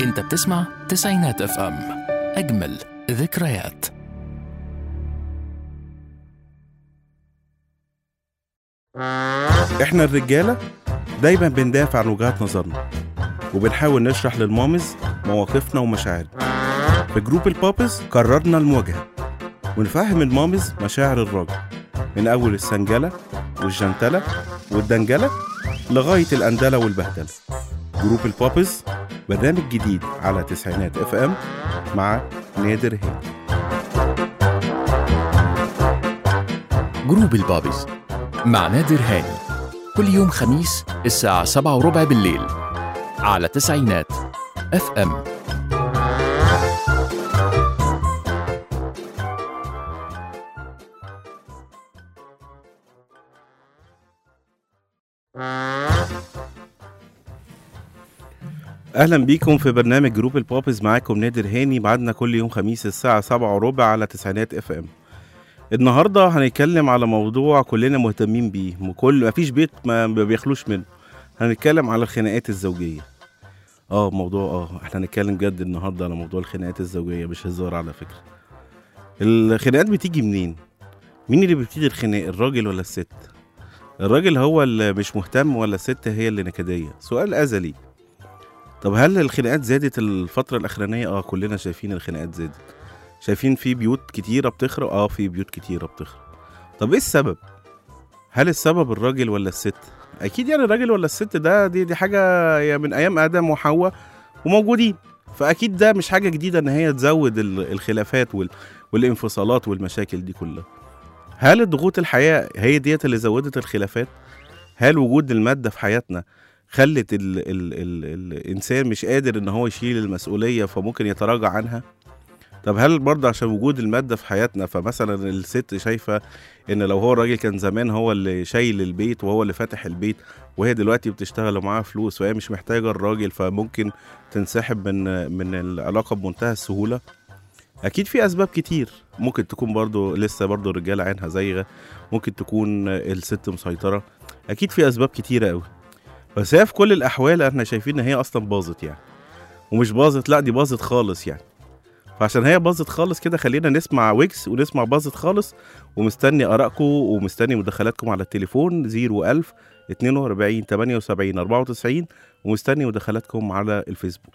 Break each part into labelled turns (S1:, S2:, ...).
S1: انت بتسمع تسعينات اف ام اجمل ذكريات
S2: احنا الرجاله دايما بندافع عن وجهات نظرنا وبنحاول نشرح للمامز مواقفنا ومشاعرنا في جروب البابز قررنا المواجهه ونفهم المامز مشاعر الراجل من اول السنجله والجنتله والدنجله لغايه الاندله والبهدله جروب البابز برنامج جديد على تسعينات اف ام مع نادر هاني
S1: جروب البابز مع نادر هاني كل يوم خميس الساعة سبعة وربع بالليل على تسعينات اف ام
S2: اهلا بيكم في برنامج جروب البوبز معاكم نادر هاني بعدنا كل يوم خميس الساعه سبعة وربع على تسعينات اف ام النهارده هنتكلم على موضوع كلنا مهتمين بيه وكل مفيش بيت ما ما بيخلوش منه هنتكلم على الخناقات الزوجيه اه موضوع اه احنا هنتكلم جد النهارده على موضوع الخناقات الزوجيه مش هزار على فكره الخناقات بتيجي منين مين اللي بيبتدي الخناق الراجل ولا الست الراجل هو اللي مش مهتم ولا الست هي اللي نكديه سؤال ازلي طب هل الخناقات زادت الفترة الأخرانية؟ اه كلنا شايفين الخناقات زادت. شايفين في بيوت كتيرة بتخرب؟ اه في بيوت كتيرة بتخرب. طب ايه السبب؟ هل السبب الراجل ولا الست؟ أكيد يعني الراجل ولا الست ده دي دي حاجة هي من أيام آدم وحواء وموجودين. فأكيد ده مش حاجة جديدة إن هي تزود ال- الخلافات وال- والانفصالات والمشاكل دي كلها. هل ضغوط الحياة هي ديت اللي زودت الخلافات؟ هل وجود المادة في حياتنا خلت ال ال ال الانسان مش قادر ان هو يشيل المسؤوليه فممكن يتراجع عنها طب هل برضه عشان وجود الماده في حياتنا فمثلا الست شايفه ان لو هو الراجل كان زمان هو اللي شايل البيت وهو اللي فاتح البيت وهي دلوقتي بتشتغل ومعاها فلوس وهي مش محتاجه الراجل فممكن تنسحب من من العلاقه بمنتهى السهوله اكيد في اسباب كتير ممكن تكون برضه لسه برضه الرجاله عينها زايغه ممكن تكون الست مسيطره اكيد في اسباب كتيره قوي بس هي في كل الاحوال احنا شايفين ان هي اصلا باظت يعني ومش باظت لا دي باظت خالص يعني فعشان هي باظت خالص كده خلينا نسمع ويكس ونسمع باظت خالص ومستني ارائكم ومستني مداخلاتكم على التليفون 01000 42 78 94 ومستني مداخلاتكم على الفيسبوك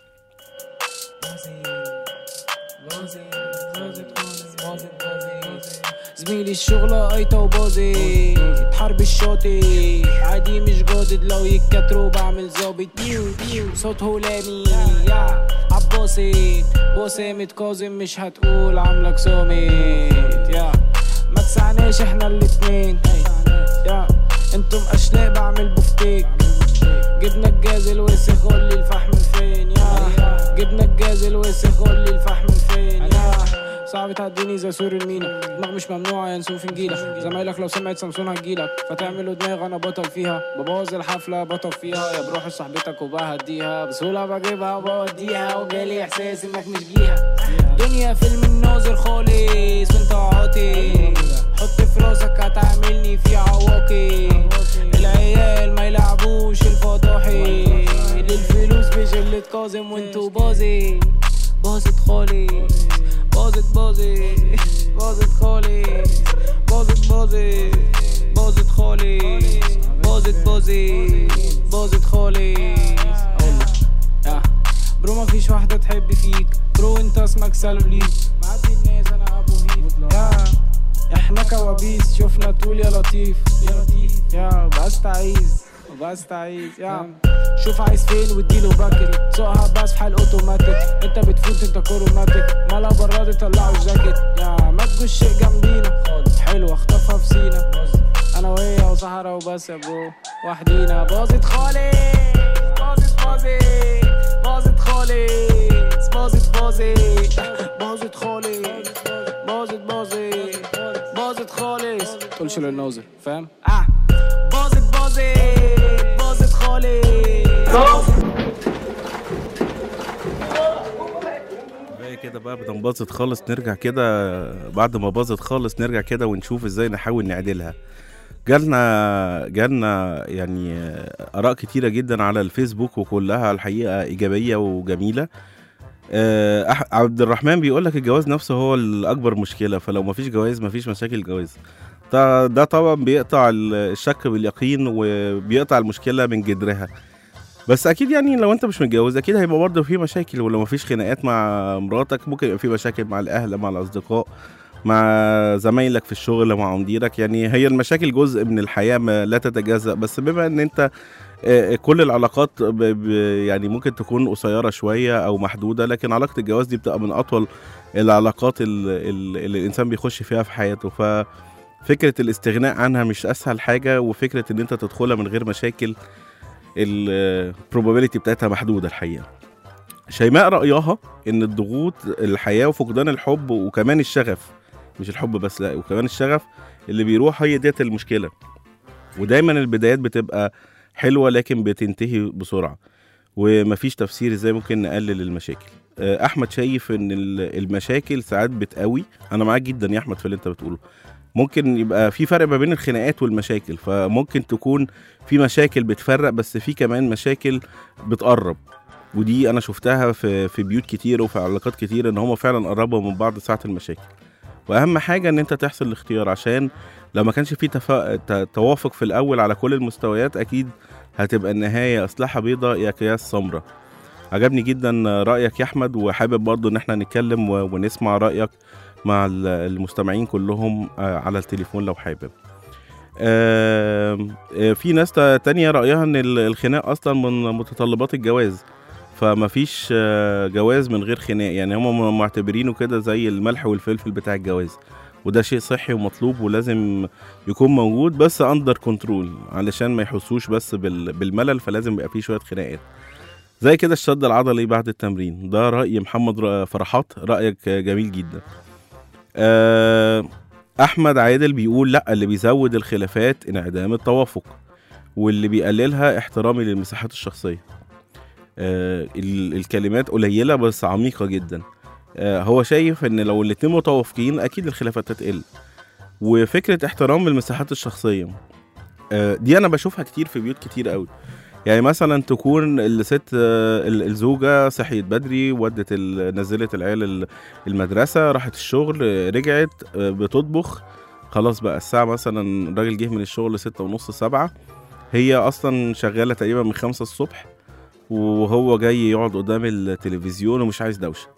S3: زميلي الشغلة قايطة وباظت حرب الشاطئ عادي مش جادد لو يتكتروا بعمل ظابط بيو بيو صوت هلامي يا عباسط وسامة كاظم مش هتقول عاملك صامت يا ما تسعناش احنا الاتنين يا انتم اشلاء بعمل بفتيك جبنا الجاز الوسخ قولي الفحم فين يا جبنا الجاز الوسخ قولي الفحم فين يا صعب تعديني زي سور المينا دماغ مش ممنوعة يا نسوف نجيلك زمايلك لو سمعت سامسون هتجيلك فتعملوا دماغ انا بطل فيها ببوظ الحفلة بطل فيها يا بروح لصاحبتك وبهديها بسهولة بجيبها وبوديها وجالي احساس انك مش جيها دنيا فيلم الناظر خالص وانت عاطي حط في راسك هتعملني في عواقي العيال ما يلعبوش الفضاحي للفلوس بشلة كاظم وانتوا باظي باظت خالص باظت باظت باظت خالص باظت باظت باظت خالص باظت باظت باظت خالص اقولك يا برو مفيش واحدة تحب فيك برو انت اسمك سلوليك معدي الناس انا ابو هيك يا احنا كوابيس شفنا طول يا لطيف يا لطيف يا بس تعيز بس تعيز يا شوف عايز فين واديله باكت سوقها بس في حال اوتوماتيك انت بتفوت انت كوروماتيك مالها براد طلعوا الجاكيت يا ما تجوش شيء جنبينا حلوه اخطفها في سينا انا وهي وصحرا وبس يا برو وحدينا باظت خالص باظت باظت باظت خالص باظت باظت باظت خالص باظت باظت باظت خالص تقولش للناظر فاهم اه باظت باظت باظت خالص
S2: بقى كده بقى بدل باظت خالص نرجع كده بعد ما باظت خالص نرجع كده ونشوف ازاي نحاول نعدلها جالنا جالنا يعني آه، اراء كتيره جدا على الفيسبوك وكلها الحقيقه ايجابيه وجميله آه، أح- عبد الرحمن بيقول لك الجواز نفسه هو الاكبر مشكله فلو ما فيش جواز ما فيش مشاكل جواز ده, ده طبعا بيقطع ال- الشك باليقين وبيقطع المشكله من جذرها بس اكيد يعني لو انت مش متجوز اكيد هيبقى برضه في مشاكل ولو ما فيش خناقات مع مراتك ممكن يبقى في مشاكل مع الاهل مع الاصدقاء مع زمايلك في الشغل مع مديرك يعني هي المشاكل جزء من الحياه ما لا تتجزأ بس بما ان انت آه، كل العلاقات ب ب يعني ممكن تكون قصيره شويه او محدوده لكن علاقه الجواز دي بتبقى من اطول العلاقات ال- ال- اللي الانسان بيخش فيها في حياته ففكره الاستغناء عنها مش اسهل حاجه وفكره ان انت تدخلها من غير مشاكل البروبابيلتي بتاعتها محدوده الحقيقه شيماء رايها ان الضغوط الحياه وفقدان الحب وكمان الشغف مش الحب بس لا وكمان الشغف اللي بيروح هي ديت المشكله ودايما البدايات بتبقى حلوه لكن بتنتهي بسرعه ومفيش تفسير ازاي ممكن نقلل المشاكل آه، احمد شايف ان ال- المشاكل ساعات بتقوي انا معاك جدا يا احمد في اللي انت بتقوله ممكن يبقى في فرق ما بين الخناقات والمشاكل فممكن تكون في مشاكل بتفرق بس في كمان مشاكل بتقرب ودي انا شفتها في في بيوت كتير وفي علاقات كتير ان هم فعلا قربوا من بعض ساعه المشاكل واهم حاجه ان انت تحصل الاختيار عشان لو ما كانش في تفا... ت- توافق في الاول على كل المستويات اكيد هتبقى النهايه اسلحه بيضاء يا اكياس سمراء عجبني جدا رايك يا احمد وحابب برضو ان احنا نتكلم و... ونسمع رايك مع ال- المستمعين كلهم آه، على التليفون لو حابب آم، آه، في ناس تا- تانية رأيها ان ال- الخناق اصلا من متطلبات الجواز فما فيش آه، جواز من غير خناق يعني هم معتبرينه كده زي الملح والفلفل بتاع الجواز وده شيء صحي ومطلوب ولازم يكون موجود بس اندر كنترول علشان ما يحسوش بس بال- بالملل فلازم يبقى فيه شويه خناقات زي كده الشد العضلي بعد التمرين ده رأي محمد ر- فرحات رأيك جميل جدا آه، احمد عادل بيقول لا اللي بيزود الخلافات انعدام التوافق واللي بيقللها احترامي للمساحات الشخصيه آه ال- الكلمات قليله بس عميقه جدا آه هو شايف ان لو الاتنين متوافقين اكيد الخلافات هتقل وفكره احترام المساحات الشخصيه آه دي انا بشوفها كتير في بيوت كتير قوي يعني مثلا تكون الست آه، ال- الزوجه صحيت بدري ودت ال- نزلت العيال ال- المدرسه راحت الشغل آه، رجعت آه، بتطبخ خلاص بقى الساعه مثلا الراجل جه من الشغل ستة ونص سبعة هي اصلا شغاله تقريبا من خمسة الصبح وهو جاي يقعد قدام التلفزيون ومش عايز دوشه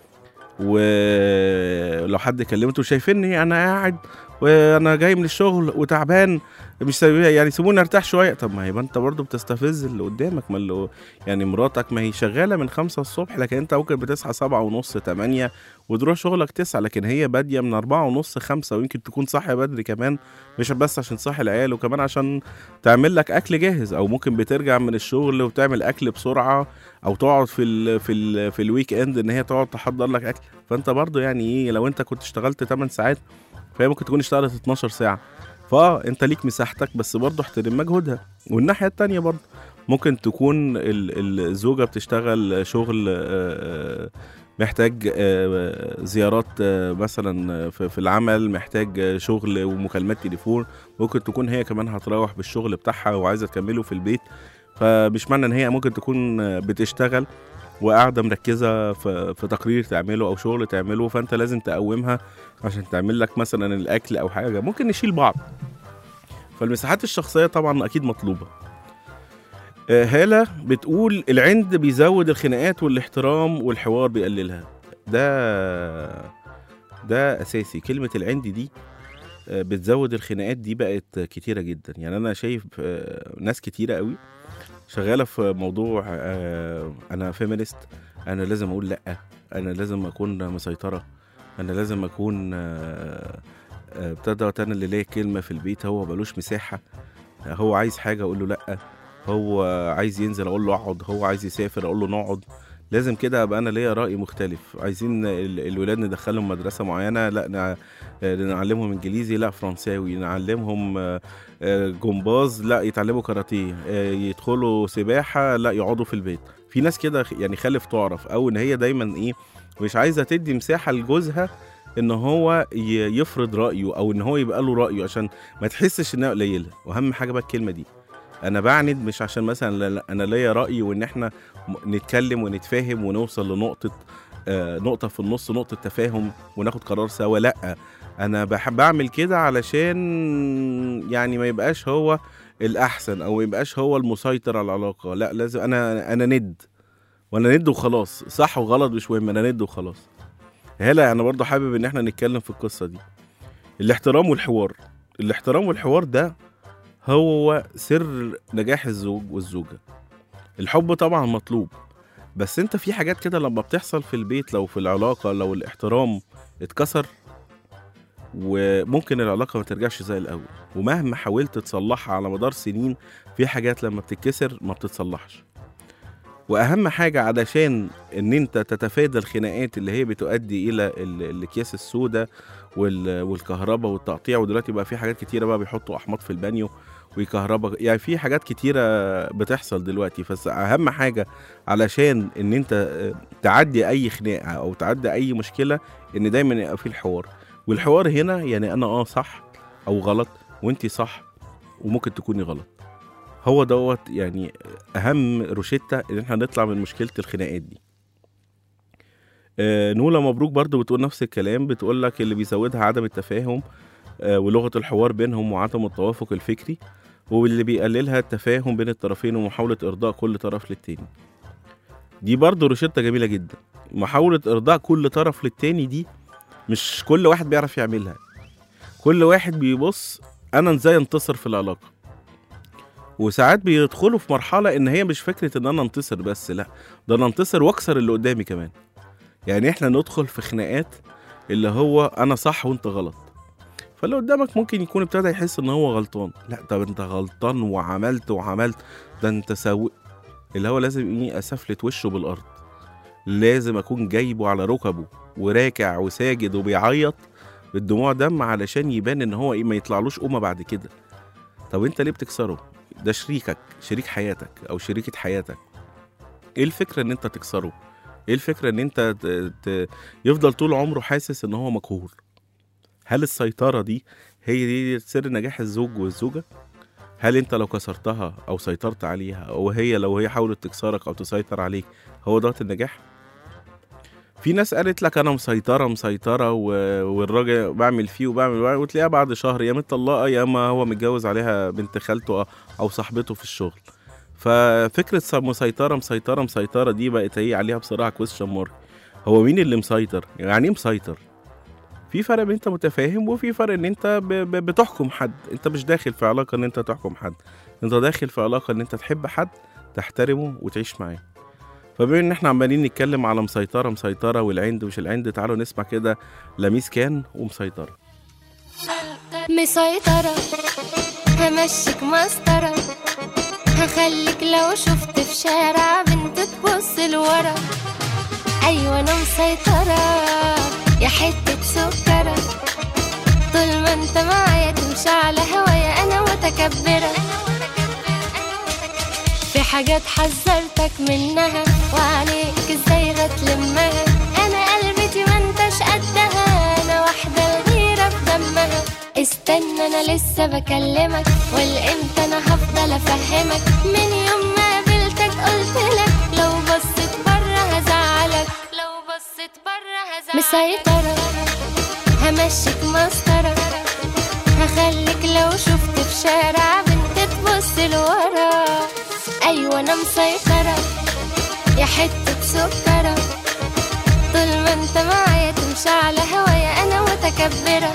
S2: ولو حد كلمته شايفيني انا قاعد وانا جاي من الشغل وتعبان مش سايبين يعني سيبوني ارتاح شويه طب ما يبقى انت برضه بتستفز اللي قدامك ما اللي يعني مراتك ما هي شغاله من خمسة الصبح لكن انت ممكن بتصحى سبعة ونص تمانية وتروح شغلك تسعة لكن هي باديه من أربعة ونص خمسة ويمكن تكون صاحيه بدري كمان مش بس عشان تصحي العيال وكمان عشان تعمل لك اكل جاهز او ممكن بترجع من الشغل وتعمل اكل بسرعه او تقعد في ال في ال في الويك اند ان هي تقعد تحضر لك اكل فانت برضو يعني ايه لو انت كنت اشتغلت 8 ساعات فهي ممكن تكون اشتغلت 12 ساعه فانت ليك مساحتك بس برضه احترم مجهودها والناحيه التانية برضه ممكن تكون ال- الزوجه بتشتغل شغل آه، محتاج آه، زيارات آه، مثلا في في العمل محتاج آه، شغل ومكالمات تليفون ممكن تكون هي كمان هتروح بالشغل بتاعها وعايزه تكمله في البيت فمش معنى ان هي ممكن تكون آه، بتشتغل وقاعده مركزه في, في تقرير تعمله او شغل تعمله فانت لازم تقومها عشان تعمل لك مثلا الاكل او حاجه ممكن نشيل بعض فالمساحات الشخصيه طبعا اكيد مطلوبه آه، هالة بتقول العند بيزود الخناقات والاحترام والحوار بيقللها ده ده اساسي كلمه العند دي آه، بتزود الخناقات دي بقت كتيره جدا يعني انا شايف آه، ناس كتيره قوي شغاله في موضوع آه، انا فيمينست انا لازم اقول لا انا لازم اكون مسيطره انا لازم اكون آه، آه، ابتدى انا اللي ليا كلمه في البيت هو ملوش مساحه آه، هو عايز حاجه اقول له لا هو عايز ينزل اقول له اقعد هو عايز يسافر اقول له نقعد لازم كده ابقى انا ليا راي مختلف عايزين ال- الولاد ندخلهم مدرسه معينه لا نع- آه، نعلمهم انجليزي لا فرنساوي نعلمهم آه، آه، جمباز لا يتعلموا كاراتيه آه، يدخلوا سباحه لا يقعدوا في البيت في ناس كده خ- يعني خلف تعرف او ان هي دايما ايه مش عايزه تدي مساحه لجوزها ان هو ي- يفرض رايه او ان هو يبقى له رايه عشان ما تحسش انها قليله واهم حاجه بقى الكلمه دي انا بعند مش عشان مثلا لا- لا انا ليا راي وان احنا م- نتكلم ونتفاهم ونوصل لنقطه آه نقطه في النص نقطه تفاهم وناخد قرار سوا لا انا بحب اعمل كده علشان يعني ما يبقاش هو الاحسن او ما يبقاش هو المسيطر على العلاقه لا لازم انا انا ند وانا ند وخلاص صح وغلط مش مهم انا ند وخلاص هلا انا برضو حابب ان احنا نتكلم في القصه دي الاحترام والحوار الاحترام والحوار ده هو سر نجاح الزوج والزوجه الحب طبعا مطلوب بس انت في حاجات كده لما بتحصل في البيت لو في العلاقه لو الاحترام اتكسر وممكن العلاقه ما ترجعش زي الاول ومهما حاولت تصلحها على مدار سنين في حاجات لما بتتكسر ما بتتصلحش واهم حاجه علشان ان انت تتفادى الخناقات اللي هي بتؤدي الى ال- الاكياس السوداء وال- والكهرباء والتقطيع ودلوقتي بقى في حاجات كتيره بقى بيحطوا احماض في البانيو ويكهربا يعني في حاجات كتيره بتحصل دلوقتي بس اهم حاجه علشان ان انت آه، تعدي اي خناقه او تعدي اي مشكله ان دايما يبقى في الحوار والحوار هنا يعني انا اه صح او غلط وانتي صح وممكن تكوني غلط هو دوت يعني اهم روشتة ان احنا نطلع من مشكله الخناقات دي آه نولا مبروك برضو بتقول نفس الكلام بتقول لك اللي بيزودها عدم التفاهم آه ولغه الحوار بينهم وعدم التوافق الفكري واللي بيقللها التفاهم بين الطرفين ومحاوله ارضاء كل طرف للتاني دي برضو روشتة جميله جدا محاوله ارضاء كل طرف للتاني دي مش كل واحد بيعرف يعملها كل واحد بيبص انا ازاي انتصر في العلاقه وساعات بيدخلوا في مرحله ان هي مش فكره ان انا انتصر بس لا ده انا انتصر واكسر اللي قدامي كمان يعني احنا ندخل في خناقات اللي هو انا صح وانت غلط فاللي قدامك ممكن يكون ابتدى يحس ان هو غلطان لا طب انت غلطان وعملت وعملت ده انت سوي اللي هو لازم ايه اسفلت وشه بالارض لازم اكون جايبه على ركبه وراكع وساجد وبيعيط بالدموع دم علشان يبان ان هو ايه ما يطلعلوش قومه بعد كده طب انت ليه بتكسره ده شريكك شريك حياتك او شريكة حياتك ايه الفكرة ان انت تكسره ايه الفكرة ان انت ت... ت... يفضل طول عمره حاسس ان هو مقهور هل السيطرة دي هي دي سر نجاح الزوج والزوجة هل انت لو كسرتها او سيطرت عليها او هي لو هي حاولت تكسرك او تسيطر عليك هو دوت النجاح في ناس قالت لك انا مسيطره مسيطره و... والراجل بعمل فيه وبعمل وتلاقيها بعد شهر يا مطلقه يا اما هو متجوز عليها بنت خالته او صاحبته في الشغل ففكره س- مسيطره مسيطره مسيطره دي بقت هي عليها بصراحه كويستشن مارك هو مين اللي مسيطر يعني ايه مسيطر في فرق بين انت متفاهم وفي فرق ان انت ب... ب... بتحكم حد انت مش داخل في علاقه ان انت تحكم حد انت داخل في علاقه ان انت تحب حد تحترمه وتعيش معاه فبما ان احنا عمالين نتكلم على مسيطره مسيطره والعند مش العند تعالوا نسمع كده لميس كان ومسيطره
S4: مسيطرة همشيك مسطرة هخليك لو شفت في شارع بنت تبص لورا أيوة أنا مسيطرة يا حتة سكرة طول ما انت معايا تمشي على هوايا أنا متكبرة في حاجات حذرتك منها وعليك ازاي هتلمها انا قلبتي ما انتش قدها انا واحده الغيره في دمها استنى انا لسه بكلمك والامتى انا هفضل افهمك من يوم ما قابلتك قلت لك لو بصيت بره هزعلك لو بصيت بره هزعلك مسيطره همشيك مسطره هخليك لو شفت في شارع بنت تبص لورا ايوه انا مسيطره يا حته سكره طول ما انت معايا تمشي على هوايا انا متكبره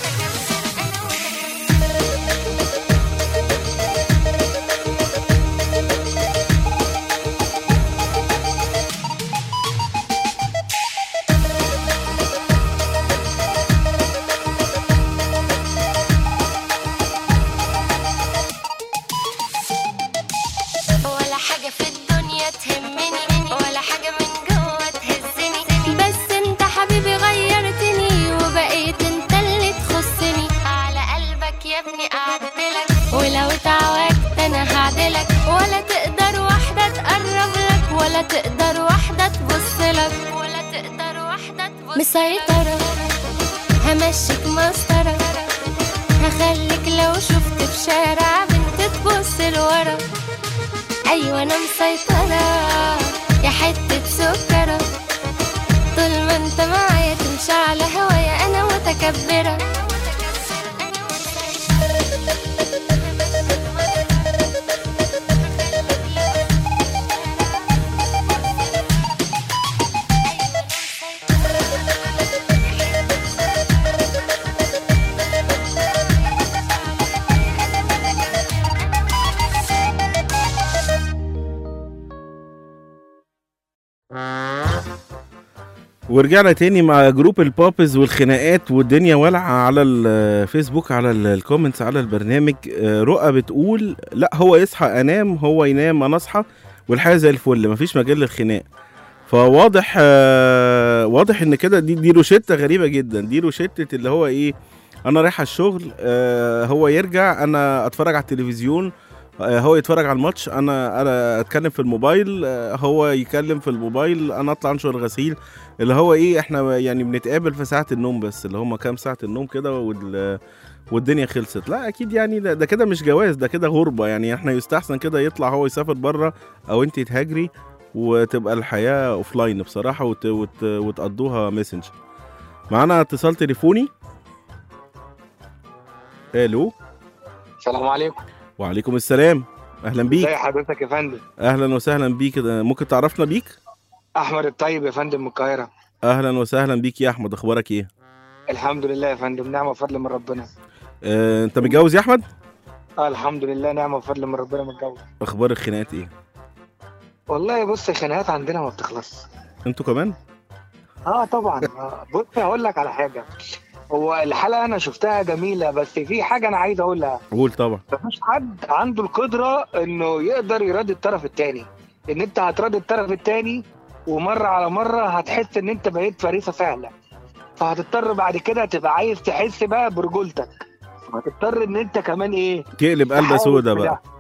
S4: ولا حاجة في الدنيا تهمني ولا حاجة من جوه تهزني بس انت حبيبي غيرتني وبقيت انت اللي تخصني على قلبك يا ابني اعدلك ولو اتعوجت انا هعدلك ولا تقدر واحدة تقرب لك ولا تقدر واحدة تبص لك ولا تقدر واحدة تبص مسيطرة همشيك مسطرة هخليك لو شفت في شارع بنت تبص لورا أيوة أنا مسيطرة يا حتة سكرة طول ما انت معايا تمشي على هوايا أنا متكبرة
S2: ورجعنا تاني مع جروب البابز والخناقات والدنيا والعة على الفيسبوك على ال- الكومنتس على البرنامج آه، رؤى بتقول لا هو يصحى انام هو ينام انا اصحى والحياة زي الفل مفيش مجال للخناق فواضح آه، واضح ان كده دي دي روشتة غريبة جدا دي روشتة اللي هو ايه انا رايح على الشغل آه، هو يرجع انا اتفرج على التلفزيون آه، هو يتفرج على الماتش انا انا اتكلم في الموبايل آه، هو يكلم في الموبايل انا اطلع انشر غسيل اللي هو ايه احنا يعني بنتقابل في ساعة النوم بس اللي هم كام ساعة النوم كده وال والدنيا خلصت لا اكيد يعني ده, ده كده مش جواز ده كده غربة يعني احنا يستحسن كده يطلع هو يسافر بره او انت تهاجري وتبقى الحياة اوف لاين بصراحة وت... وت... وتقضوها ماسنجر معانا اتصال تليفوني الو
S5: السلام عليكم
S2: وعليكم السلام اهلا بيك
S5: ازي حضرتك يا فندم
S2: اهلا وسهلا بيك ممكن تعرفنا بيك
S5: احمد الطيب يا فندم من القاهره
S2: اهلا وسهلا بيك يا احمد اخبارك ايه
S5: الحمد لله يا فندم نعمه وفضل من ربنا
S2: اه انت متجوز يا احمد
S5: اه الحمد لله نعمه وفضل من ربنا متجوز
S2: اخبار الخناقات ايه
S5: والله بص الخناقات عندنا ما بتخلصش
S2: انتوا كمان
S5: اه طبعا آه بص هقول لك على حاجه هو الحلقه انا شفتها جميله بس في حاجه انا عايز اقولها
S2: قول طبعا
S5: مفيش حد عنده القدره انه يقدر يراضي الطرف الثاني ان انت هتراضي الطرف الثاني ومره على مره هتحس ان انت بقيت فريسه فعلا فهتضطر بعد كده تبقى عايز تحس بقى برجولتك هتضطر ان انت كمان ايه
S2: تقلب قلبه
S5: تحاول
S2: سودا
S5: في
S2: بقى
S5: ده.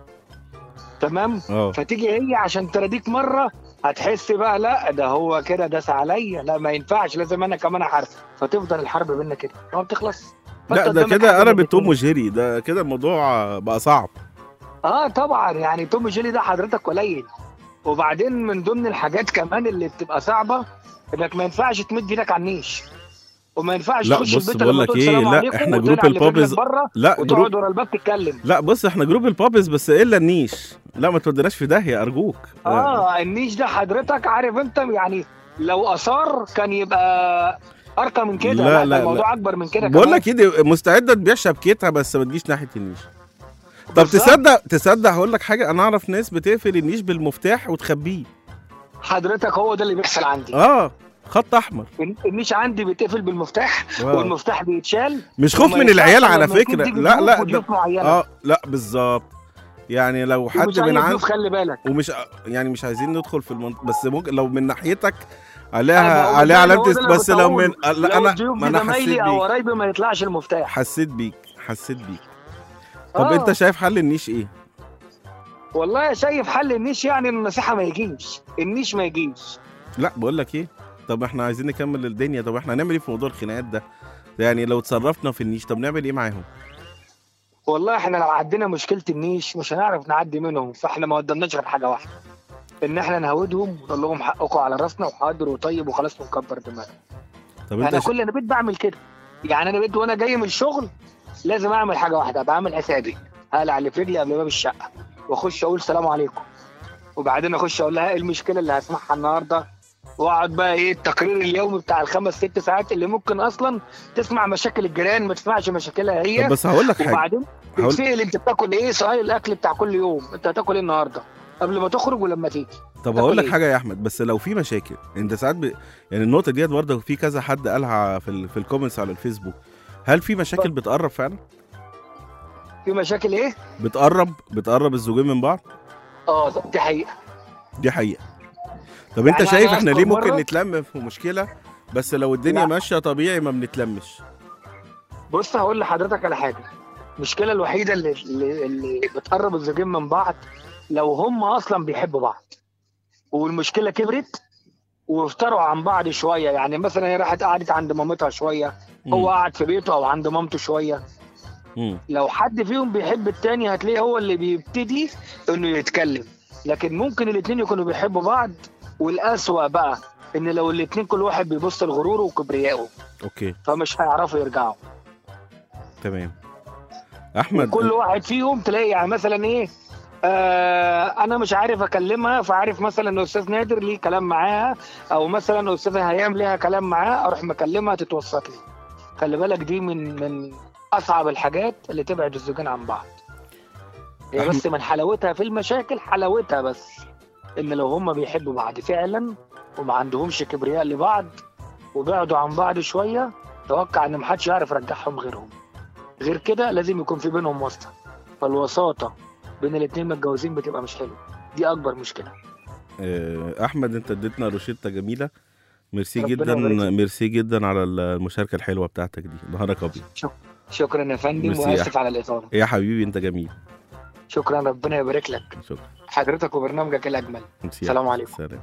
S5: تمام
S2: اه
S5: فتيجي هي عشان تراضيك مره هتحس بقى لا ده هو كده داس عليا لا ما ينفعش لازم انا كمان احارب فتفضل الحرب بينا كده ما بتخلص فأنت
S2: لا ده
S5: قدامك
S2: كده
S5: حل
S2: قلب
S5: من
S2: توم
S5: الاتنين.
S2: وجيري ده كده الموضوع بقى صعب
S5: اه طبعا يعني توم جيلي ده حضرتك قليل وبعدين من ضمن الحاجات كمان اللي بتبقى صعبه انك ما ينفعش تمد ايدك على النيش وما ينفعش
S2: لا،
S5: تخش
S2: بص
S5: البيت
S2: بقول
S5: لما
S2: لك
S5: تقول
S2: إيه،
S5: سلام
S2: لا،
S5: عليكم
S2: إحنا
S5: وتقلع
S2: جروب
S5: اللي في رجلك
S2: البابز-
S5: بره
S2: لا
S5: وتقعد
S2: جروب
S5: ورا الباب تتكلم
S2: لا بص احنا جروب البابز بس الا النيش لا ما توديناش في داهيه ارجوك
S5: اه النيش ده حضرتك عارف انت يعني لو اثار كان يبقى ارقى من كده
S2: لا،
S5: لا,
S2: لا،
S5: لا
S2: لا.
S5: الموضوع اكبر من كده
S2: بقول
S5: كمان.
S2: لك ايه دي مستعده تبيع شبكتها بس ما تجيش ناحيه النيش طب
S5: بالظبط.
S2: تصدق تصدق هقول لك حاجه انا اعرف ناس بتقفل النيش بالمفتاح وتخبيه
S5: حضرتك هو ده اللي بيحصل عندي
S2: اه خط احمر
S5: النيش عندي بيتقفل بالمفتاح
S2: واو.
S5: والمفتاح بيتشال
S2: مش خوف
S5: وما
S2: من
S5: ينفعش
S2: العيال على
S5: لما يكون
S2: فكره
S5: تيجي
S2: لا
S5: ضيوف
S2: لا ده
S5: وضيوف معينه
S2: اه لا بالظبط يعني لو حد
S5: ومش
S2: من
S5: أي
S2: عند
S5: ضيوف خلي بالك
S2: ومش يعني مش عايزين ندخل في المنطقه بس ممكن لو من ناحيتك
S5: أنا
S2: عليها
S5: بقول
S2: عليها
S5: ده-
S2: علامه
S5: هو ده اللي
S2: بس لو من
S5: بقوله.
S2: لا
S5: لو
S2: انا
S5: الضيوف
S2: ما
S5: دي
S2: انا حسيت
S5: زمايلي او
S2: بيك
S5: قرايبي ما يطلعش المفتاح
S2: حسيت بيك حسيت بيك طب
S5: آه.
S2: انت شايف حل النيش ايه
S5: والله شايف حل النيش يعني النصيحه ما يجيش النيش ما يجيش
S2: لا بقول لك ايه طب احنا عايزين نكمل الدنيا طب احنا هنعمل ايه في موضوع الخناقات ده يعني لو اتصرفنا في النيش طب نعمل ايه معاهم
S5: والله احنا لو عدينا مشكله النيش مش هنعرف نعدي منهم فاحنا ما قدامناش غير حاجه واحده ان احنا نهودهم ونقول لهم حقكم على راسنا وحاضر وطيب وخلاص ونكبر دماغنا
S2: طب انت
S5: انا
S2: ش...
S5: كل انا بيت بعمل كده يعني انا بيت وانا جاي من الشغل لازم اعمل حاجه واحده بعمل حسابي هقلع اللي في رجلي قبل باب الشقه واخش اقول سلام عليكم وبعدين اخش اقول لها ايه المشكله اللي هسمعها النهارده واقعد بقى ايه التقرير اليومي بتاع الخمس ست ساعات اللي ممكن اصلا تسمع مشاكل الجيران ما تسمعش مشاكلها هي
S2: طب بس هقول لك حاجه
S5: وبعدين
S2: هقول-
S5: تتسال انت بتاكل ايه سؤال الاكل بتاع كل يوم انت هتاكل ايه النهارده قبل ما تخرج ولما تيجي
S2: طب هقول لك
S5: إيه؟
S2: حاجه يا احمد بس لو في مشاكل انت ساعات ب... يعني النقطه ديت برضه في كذا حد قالها في ال... في الكومنتس على الفيسبوك هل في مشاكل بتقرب فعلا
S5: في مشاكل ايه
S2: بتقرب بتقرب الزوجين من بعض
S5: اه دي حقيقه
S2: دي حقيقه طب انت
S5: يعني
S2: شايف
S5: أنا
S2: احنا
S5: أذكر
S2: ليه ممكن
S5: مرة-
S2: نتلم في مشكله بس لو الدنيا
S5: لا.
S2: ماشيه طبيعي ما بنتلمش
S5: بص هقول لحضرتك على حاجه المشكله الوحيده اللي اللي, اللي بتقرب الزوجين من بعض لو هم اصلا بيحبوا بعض والمشكله كبرت وافتروا عن بعض شويه يعني مثلا هي راحت قعدت عند مامتها شويه هو
S2: مم.
S5: قعد في بيته او عند مامته شويه
S2: مم.
S5: لو حد فيهم بيحب التاني هتلاقيه هو اللي بيبتدي انه يتكلم لكن ممكن الاتنين يكونوا بيحبوا بعض والاسوأ بقى ان لو الاتنين كل واحد بيبص لغروره وكبريائه
S2: اوكي
S5: فمش هيعرفوا يرجعوا
S2: تمام احمد
S5: كل واحد فيهم تلاقي يعني مثلا ايه آه انا مش عارف اكلمها فعارف مثلا ان استاذ نادر ليه كلام معاها او مثلا استاذ هيام ليها كلام معاه اروح مكلمها تتوسط لي خلي بالك دي من من اصعب الحاجات اللي تبعد الزوجين عن بعض هي بس من حلاوتها في المشاكل حلاوتها بس ان لو هما بيحبوا بعض فعلا وما عندهمش كبرياء لبعض وبعدوا عن بعض شويه توقع ان محدش يعرف يرجعهم غيرهم غير كده لازم يكون في بينهم واسطه فالوساطه بين الاتنين متجوزين بتبقى مش حلوه دي اكبر مشكله
S2: آه، احمد انت اديتنا روشته جميله ميرسي
S5: ربنا
S2: جدا
S5: يبارك فيك.
S2: ميرسي جدا على المشاركه الحلوه بتاعتك دي نهارك ابيض
S5: شكرا يا فندم
S2: ميرسي يا
S5: واسف على الاطاله
S2: يا حبيبي انت جميل
S5: شكرا ربنا يبارك لك
S2: شكرا
S5: حضرتك وبرنامجك الاجمل
S2: ميرسي
S5: سلام
S2: يا-
S5: عليكم.
S2: سلام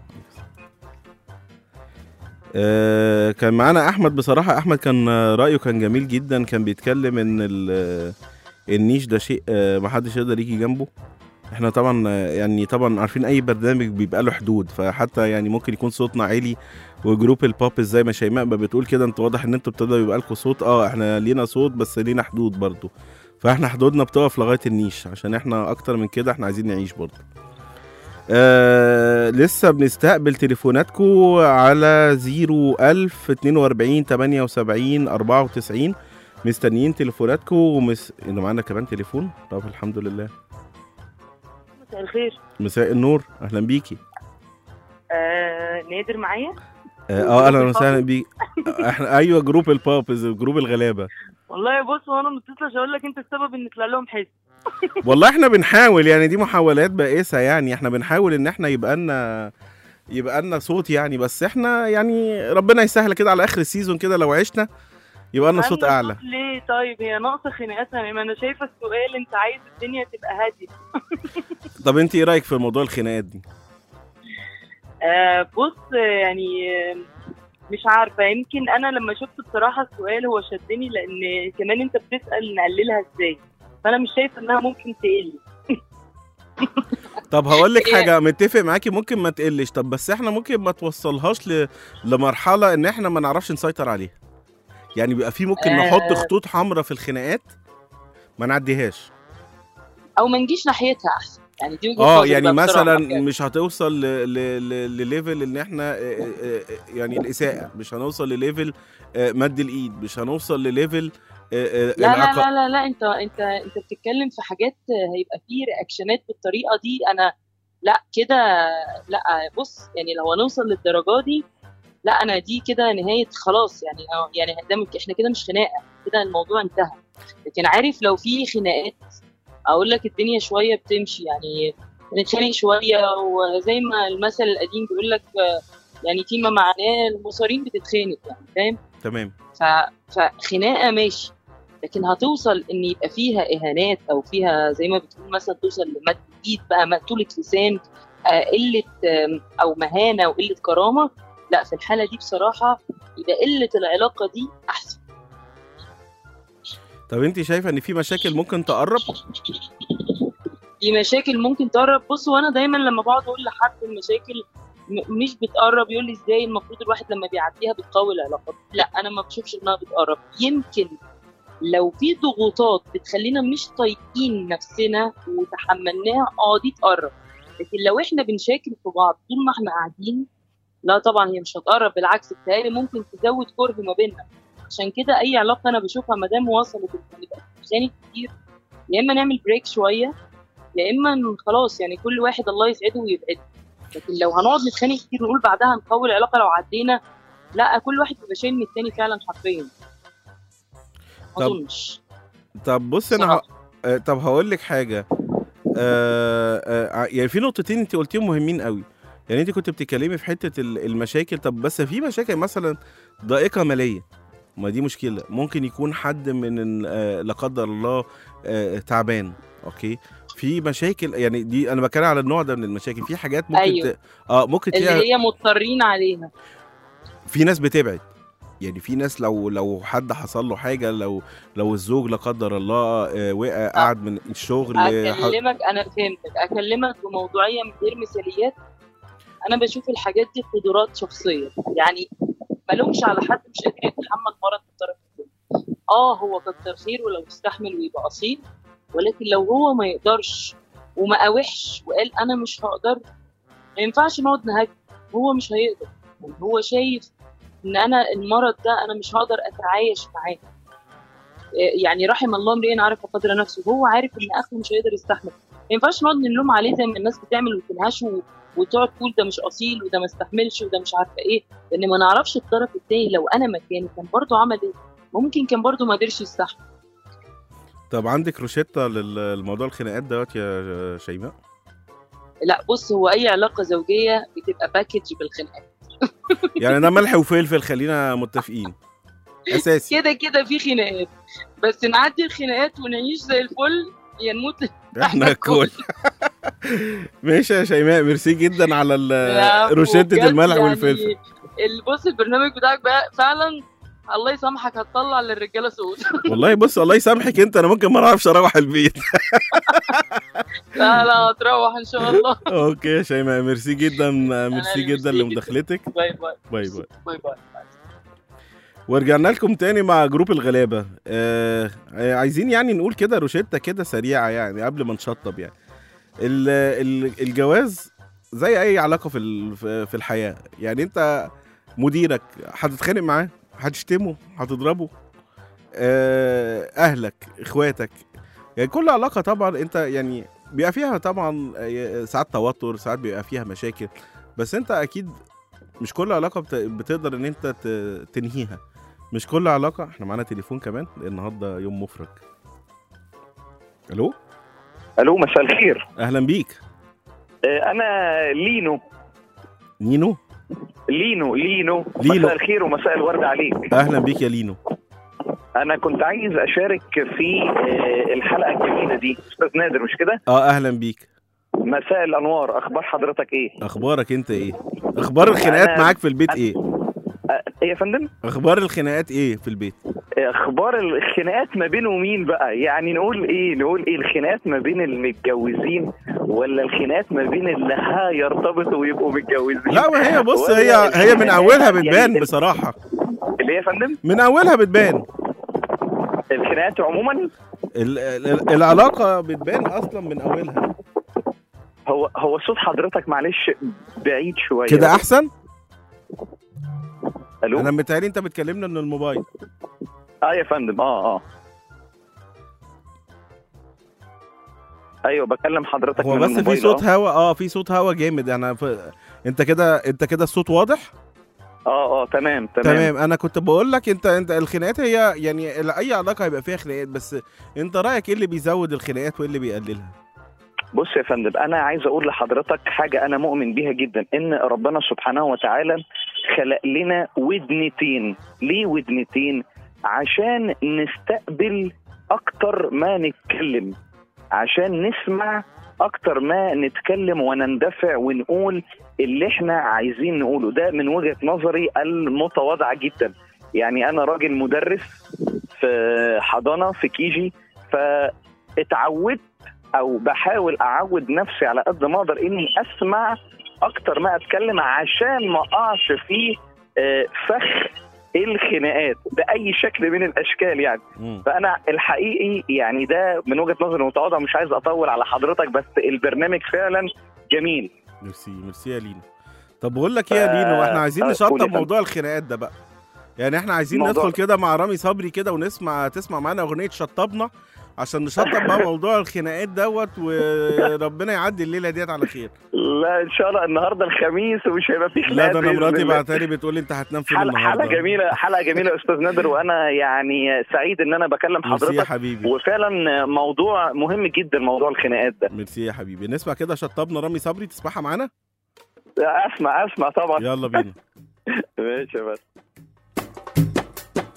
S2: آه كان معانا احمد بصراحه احمد كان آه، رايه كان جميل جدا كان بيتكلم ان ال- آه، النيش ده شيء آه محدش يقدر يجي جنبه احنا طبعا آه، يعني طبعا عارفين اي برنامج بيبقى له حدود فحتى يعني ممكن يكون صوتنا عالي وجروب البوبز زي ما شيماء ما بتقول كده انت واضح ان انتوا ابتدى يبقى لكم صوت اه احنا لينا صوت بس لينا حدود برضو فاحنا حدودنا بتقف لغايه النيش عشان احنا اكتر من كده احنا عايزين نعيش برضو آه لسه بنستقبل تليفوناتكم على 01000 42 78 94 مستنيين تليفوناتكم ومس... إنه معانا كمان تليفون طب الحمد لله
S6: مساء الخير
S2: مساء النور اهلا بيكي
S6: آه نادر معايا
S2: اه
S6: جروب
S2: آه، اهلا
S6: البابز؟
S2: وسهلا بيك احنا ايوه جروب البابز جروب الغلابه
S6: والله بص وانا متصله عشان اقول لك انت السبب ان طلع لهم حزب
S2: والله احنا بنحاول يعني دي محاولات بائسه يعني احنا بنحاول ان احنا يبقى لنا يبقى لنا صوت يعني بس احنا يعني ربنا يسهل كده على اخر السيزون كده لو عشنا يبقى لنا صوت
S6: عندك
S2: اعلى
S6: صوت ليه طيب هي ناقصه خناقات يعني ما انا شايفه السؤال انت عايز الدنيا تبقى هاديه
S2: طب انت ايه رايك في موضوع الخناقات دي
S6: آه بص آه، يعني آه، مش عارفه يمكن انا لما شفت بصراحه السؤال هو شدني لان كمان انت بتسال نقللها ازاي فانا مش شايفه انها ممكن تقل
S2: طب هقول لك
S6: إيه؟
S2: حاجه متفق معاكي ممكن ما تقلش طب بس احنا ممكن ما توصلهاش ل... لمرحله ان احنا ما نعرفش نسيطر عليها يعني بيبقى في ممكن
S6: آه.
S2: نحط خطوط حمراء في الخناقات ما نعديهاش
S6: او ما نجيش ناحيتها احسن يعني دي وجهه
S2: اه
S6: نظري
S2: يعني
S6: بقى بصراحة.
S2: مثلا مش هتوصل ل... ل... ل... لليفل ان احنا آه، آه، آه، يعني الاساءه مش هنوصل لليفل آه، مد الايد مش هنوصل لليفل آه، آه،
S6: لا لا
S2: العقا-
S6: لا لا لا انت انت انت بتتكلم في حاجات هيبقى فيه رياكشنات بالطريقه دي انا لا كده لا بص يعني لو هنوصل للدرجه دي لا انا دي كده نهايه خلاص يعني يعني ده مك- احنا كده مش خناقه كده الموضوع انتهى لكن عارف لو في خناقات اقول لك الدنيا شويه بتمشي يعني نتخانق شويه وزي ما المثل القديم بيقول لك آه، يعني فيما معناه المصارين بتتخانق يعني فاهم
S2: تمام
S6: ف- فخناقه ماشي لكن هتوصل ان يبقى فيها اهانات او فيها زي ما بتقول مثلا توصل لمد ايد بقى مقتوله لسان آه، قله آم، او مهانه وقله كرامه لا في الحاله دي بصراحه يبقى قله العلاقه دي احسن
S2: طب انت شايفه ان في مشاكل ممكن تقرب
S6: في مشاكل ممكن تقرب بص وانا دايما لما بقعد اقول لحد المشاكل م- مش بتقرب يقول لي ازاي المفروض الواحد لما بيعديها بتقوي العلاقات لا انا ما بشوفش انها بتقرب يمكن لو في ضغوطات بتخلينا مش طايقين نفسنا وتحملناها اه دي تقرب لكن لو احنا بنشاكل في بعض طول ما احنا قاعدين لا طبعا هي مش هتقرب بالعكس بتهيألي ممكن تزود كره ما بيننا عشان كده اي علاقه انا بشوفها ما دام وصلت ان نبقى بنتخانق كتير يا اما نعمل بريك شويه يا اما إن خلاص يعني كل واحد الله يسعده ويبعده لكن لو هنقعد نتخانق كتير ونقول بعدها نقوي العلاقه لو عدينا لا كل واحد بيبقى شايل من التاني فعلا حرفيا
S2: طب-
S6: ما اظنش
S2: طب بص انا ه... آه، طب هقول لك حاجه آه آه يعني في نقطتين انت قلتيهم مهمين قوي يعني انت كنت بتتكلمي في حته ال- المشاكل طب بس في مشاكل مثلا ضائقه ماليه ما دي مشكله ممكن يكون حد من ال- آه لا قدر الله آه تعبان اوكي في مشاكل يعني دي انا بتكلم على النوع ده من المشاكل في حاجات ممكن
S6: أيوة.
S2: ت... اه ممكن
S6: اللي
S2: تلاقيها
S6: هي مضطرين عليها
S2: في ناس بتبعد يعني في ناس لو لو حد حصل له حاجه لو لو الزوج لا قدر الله آه، وقع قعد من الشغل آه، ح-
S6: اكلمك انا فهمتك اكلمك بموضوعيه من غير مثاليات انا بشوف الحاجات دي قدرات شخصيه يعني ملومش على حد مش قادر يتحمل مرض الطرف الثاني اه هو كتر خيره لو استحمل ويبقى اصيل ولكن لو هو ما يقدرش وما قاوحش وقال انا مش هقدر ما ينفعش نقعد نهاجم هو مش هيقدر يعني هو شايف ان انا المرض ده انا مش هقدر اتعايش معاه يعني رحم الله امرئ عرف قدر نفسه هو عارف ان اخره مش هيقدر يستحمل ما ينفعش نقعد نلوم عليه زي ما الناس بتعمل وتنهشه و- وتقعد تقول ده مش اصيل وده ما استحملش وده مش عارفه ايه لان ما نعرفش الطرف التاني لو انا مكانه كان برضه عمل ايه ممكن كان برضه ما قدرش يستحمل
S2: طب عندك روشته لل- لموضوع الخناقات دوت يا شيماء
S6: لا بص هو اي علاقه زوجيه بتبقى باكج بالخناقات
S2: يعني ده ملح وفلفل خلينا متفقين اساسي
S6: كده كده في خناقات بس نعدي الخناقات ونعيش زي الفل يا نموت
S2: احنا الكل ماشي يا شيماء ميرسي جدا على ال-
S6: لا،
S2: روشته
S6: بجد
S2: الملح
S6: يعني
S2: والفلفل
S6: ال- بص البرنامج بتاعك بقى فعلا الله يسامحك هتطلع للرجاله صوت
S2: والله بص الله يسامحك انت انا ممكن ما اعرفش اروح البيت
S6: لا لا هتروح ان شاء الله
S2: اوكي يا شيماء ميرسي جدا ميرسي
S6: اللي
S2: جدا
S6: ميرسي
S2: لمداخلتك
S6: باي باي
S2: باي باي
S6: باي باي
S2: ورجعنا لكم تاني مع جروب الغلابه آه آه، عايزين يعني نقول كده روشته كده سريعه يعني قبل ما نشطب يعني ال- ال- الجواز زي اي علاقه في ال- في في الحياه يعني انت مديرك هتتخانق معاه هتشتمه هتضربه آه، اهلك اخواتك يعني كل علاقه طبعا انت يعني بيبقى فيها طبعا آه، ساعات توتر ساعات بيبقى فيها مشاكل بس انت اكيد مش كل علاقه بت- بتقدر ان انت ت- تنهيها مش كل علاقه احنا معانا تليفون كمان لان النهارده يوم مفرج الو
S7: الو مساء الخير
S2: اهلا بيك
S7: آه، انا لينو
S2: نينو
S7: لينو لينو
S2: لينو.
S7: مساء الخير ومساء الورد عليك
S2: اهلا بيك يا لينو
S7: انا كنت عايز اشارك في آه، الحلقه الجميله دي استاذ نادر مش كده
S2: اه اهلا بيك
S7: مساء الانوار اخبار حضرتك ايه
S2: اخبارك انت ايه اخبار الخناقات
S7: أنا-
S2: معاك في البيت
S7: أنا-
S2: ايه
S7: آه، ايه يا فندم
S2: اخبار الخناقات ايه في البيت
S7: اخبار الخناقات ما بينه ومين بقى يعني نقول ايه نقول ايه الخناقات ما بين المتجوزين ولا الخناقات ما بين اللي هيرتبطوا ويبقوا متجوزين
S2: لا وهي بص
S7: ولا
S2: هي هي من
S7: الخناقات
S2: اولها
S7: يعني
S2: بتبان
S7: ال-
S2: بصراحه
S7: اللي هي يا فندم
S2: من اولها بتبان
S7: الخناقات عموما
S2: ال- ال- العلاقه بتبان اصلا من اولها
S7: هو هو صوت حضرتك معلش بعيد شويه
S2: كده احسن
S7: الو
S2: انا متهيألي انت بتكلمنا من الموبايل
S7: اه يا فندم اه اه ايوه بكلم حضرتك
S2: هو
S7: من
S2: بس في
S7: الموبايل،
S2: صوت
S7: آه.
S2: هوا اه في صوت هوا جامد انا ف... انت كده انت كده الصوت واضح
S7: اه اه تمام تمام,
S2: تمام انا كنت بقول لك انت انت الخناقات هي يعني ال- اي علاقه هيبقى فيها خناقات بس انت رايك ايه اللي بيزود الخناقات وايه اللي بيقللها
S7: بص يا فندم انا عايز اقول لحضرتك حاجه انا مؤمن بيها جدا ان ربنا سبحانه وتعالى خلق لنا ودنتين ليه ودنتين عشان نستقبل اكتر ما نتكلم عشان نسمع اكتر ما نتكلم ونندفع ونقول اللي احنا عايزين نقوله ده من وجهة نظري المتواضعة جدا يعني انا راجل مدرس في حضانة في كيجي فاتعودت او بحاول اعود نفسي على قد ما اقدر اني اسمع اكتر ما اتكلم عشان ما اقعش في آه، فخ الخناقات باي شكل من الاشكال يعني
S2: مم.
S7: فانا الحقيقي يعني ده من وجهه نظري المتواضعه مش عايز اطول على حضرتك بس البرنامج فعلا جميل
S2: ميرسي ميرسي يا لينو طب بقول لك ايه يا
S7: ف-
S2: لينو احنا عايزين
S7: آه، قول يا
S2: نشطب
S7: فندم.
S2: موضوع الخناقات ده بقى يعني احنا عايزين
S7: موضوع-
S2: ندخل كده مع رامي صبري كده ونسمع تسمع معانا اغنيه شطبنا عشان نشطب بقى موضوع الخناقات دوت وربنا يعدي الليله ديت على خير
S7: لا ان شاء الله النهارده الخميس ومش هيبقى فيه
S2: لا
S7: خناقات
S2: ده انا
S7: بإذن
S2: مراتي
S7: الله.
S2: بعتلي بتقول لي انت هتنام فين
S7: حلقه
S2: النهارده
S7: حلقه جميله حلقه جميله يا استاذ نادر وانا يعني سعيد ان انا بكلم
S2: ميرسي يا
S7: حضرتك
S2: حبيبي
S7: وفعلا موضوع مهم جدا موضوع الخناقات ده
S2: ميرسي يا حبيبي نسمع كده شطبنا رامي صبري تسمعها معانا
S7: اسمع اسمع طبعا
S2: يلا بينا
S7: ماشي يا بس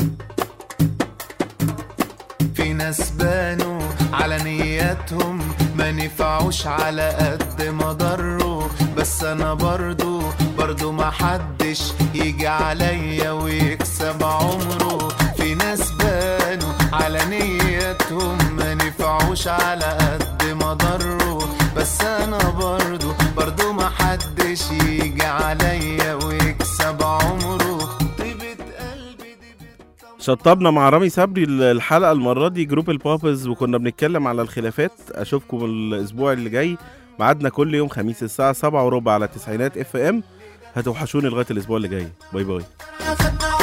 S8: في ناس بانوا على نياتهم ما نفعوش على قد ما ضروا بس انا برضو برضو ما حدش يجي عليا ويكسب عمره في ناس بانوا على نيتهم ما نفعوش على قد ما ضروا بس انا برضو برضو ما حدش يجي عليا ويكسب عمره طيبة قلبي دي
S2: شطبنا مع رامي صبري الحلقه المره دي جروب البابز وكنا بنتكلم على الخلافات اشوفكم الاسبوع اللي جاي ميعادنا كل يوم خميس الساعه 7 وربع على تسعينات اف ام هتوحشوني لغايه الاسبوع اللي جاي باي باي
S8: خدنا